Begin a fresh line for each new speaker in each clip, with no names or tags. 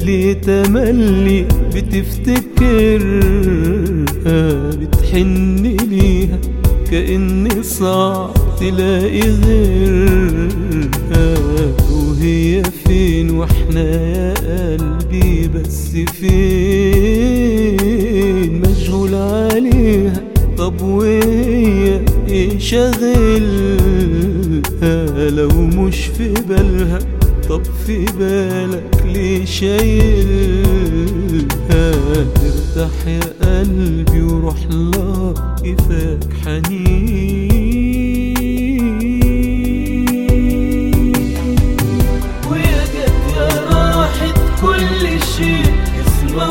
اللي تملي بتفتكرها بتحن ليها كأن صعب تلاقي غيرها وهي فين واحنا يا قلبي بس فين مشغول عليها طب وهي ايه شاغلها لو مش في بالها طب في بالك ليه شايلها ارتاح يا قلبي وروح لها كفاك حنين ويا جت يا راحت كل شيء اسمه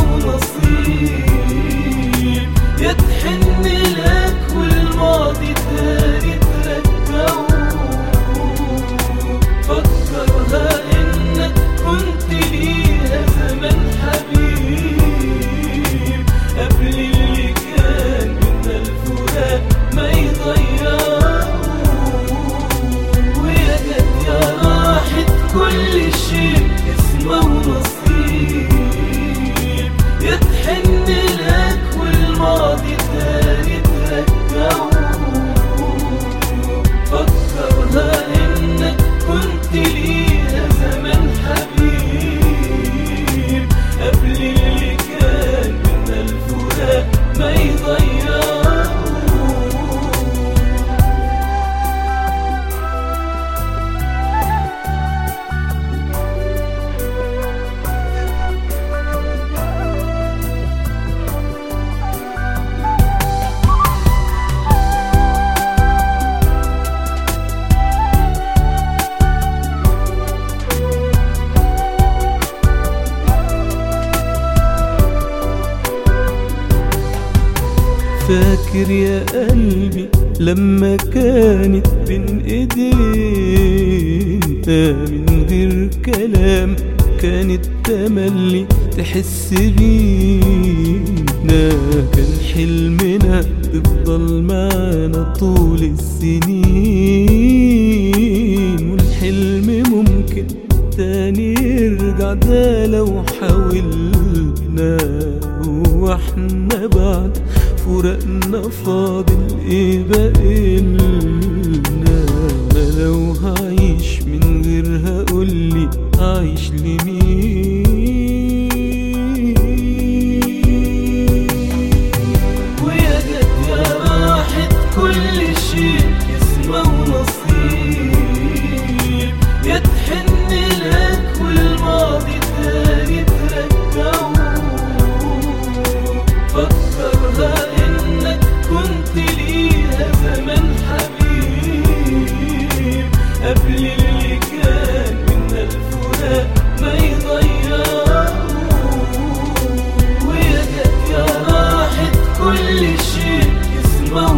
ونصيب يا تحن لك والماضي تاني ترجعه فكرها انك كنت ليها زمان حبيب قبل اللي كان من الفراق ما يضيعه ويا جت يا راحت كل شيء اسمه نصيب يا تحن لك والماضي تاني ترجعه فكرها انك كنت ليها زمان حبيب قبل اللي كان من الفراق ما يضيعه فاكر يا قلبي لما كانت بين ايدينا من غير كلام كانت تملي تحس بينا كان حلمنا تفضل معانا طول السنين والحلم ممكن تاني يرجع ده لو حاولنا واحنا بعد فراقنا فاضل ايه بقيلنا ما لو هعيش من غيرها قولي هعيش لمين ويا جت يا راحت كل شيء اسمه نصيب يا تحن لك والماضي تاني ترجعه فكرها انك كنت ليها زمان حبيب قبل اللي كان من الفراق ما يضيعه ويا جت يا راحت كل شيء اسمه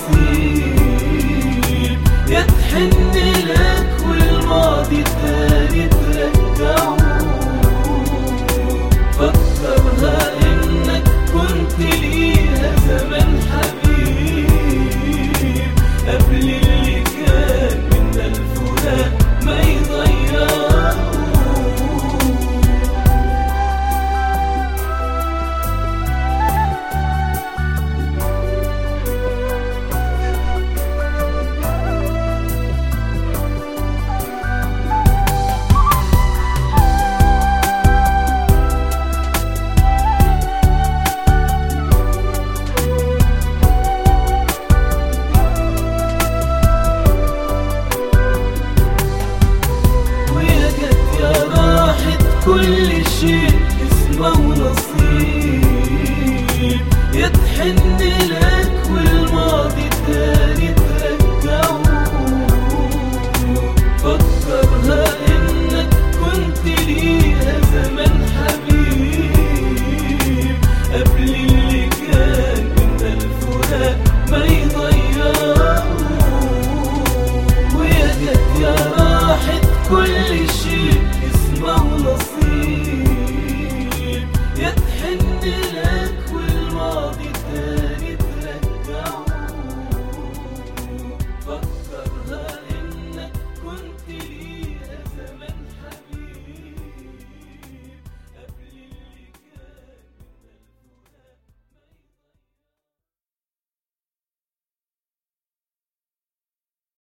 نصيب يا تحن لك والماضي تاني ترجعه فكرها انك كنت ليها زمان حبيب قبل اللي كان من الفراق ما يضيعه ويا جت يا راحت كل شيء اسمه نصيب يا تحن